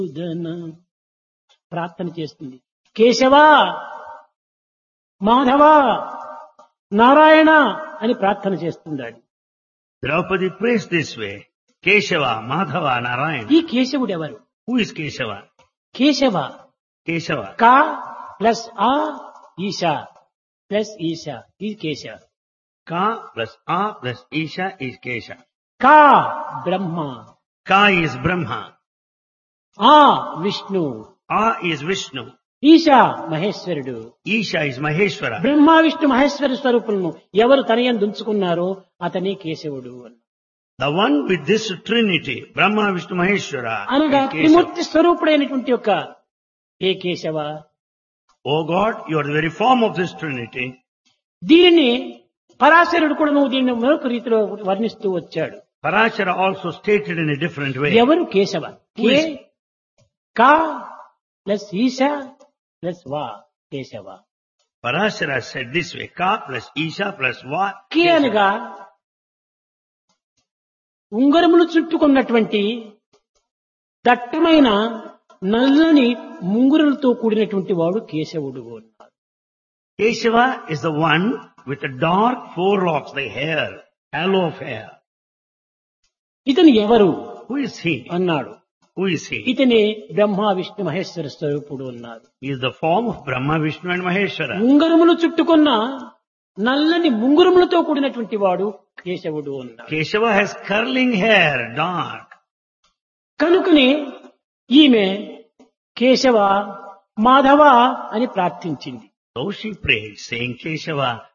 ఉదన ప్రార్థన చేస్తుంది కేశవా మాధవ నారాయణ అని ప్రార్థన చేస్తున్నాడు Draupadi prays this way. Keshava, Madhava, Narayana. ఈ కేశవుడు ఎవరు Who is Keshava? Keshava Keshava. కా ప్లస్ ఆ ఈశా ప్లస్ ఈశా ఇది Keshava Ka plus A plus Isha is Kesha. కా బ్రహ్మ Ka is Brahma. ఆ విష్ణు A is Vishnu. ఈశా మహేశ్వరుడు Isha is Maheshwara. బ్రహ్మ విష్ణు మహేశ్వర స్వరూపులను ఎవరు తనయం దుంచుకున్నారో అతనే కేశవుడు అన్నారు. The one with this trinity, Brahma, Vishnu, Maheshwara, అనగా is Kesava. త్రిమూర్తి స్వరూపుడైనటువంటి యొక్క ఏ Keshava O God, you are the very form of this trinity. దీనిని పరాశరుడు కూడా నువ్వు దీన్ని మరొక రీతిలో వర్ణిస్తూ వచ్చాడు Parashara also stated in a different way. ఎవరు కేశవ Who కే is- కా ప్లస్ ఈశ ప్లస్ వా Keshava Parashara said this way, Ka plus Isha plus Va. K Kesava. అనగా ఉంగరములు చుట్టుకున్నటువంటి దట్టమైన నల్లని ముంగురులతో కూడినటువంటి వాడు కేశవుడు అన్నారు Keshava is the one with the dark four locks, the hair, halo of hair. ఇతను ఎవరు Who is he? అన్నాడు Who is he? ఇతనే బ్రహ్మ విష్ణు మహేశ్వర స్వరూపుడు అన్నారు He is the form of Brahma, Vishnu and Maheshwara. ఉంగరములు చుట్టుకున్న నల్లని ముంగురములతో కూడినటువంటి వాడు కేశవుడు అన్నాడు Keshava has curling hair, dark. కనుకనే ఈమె కేశవ మాధవ అని ప్రార్థించింది So she prayed, saying Keshava,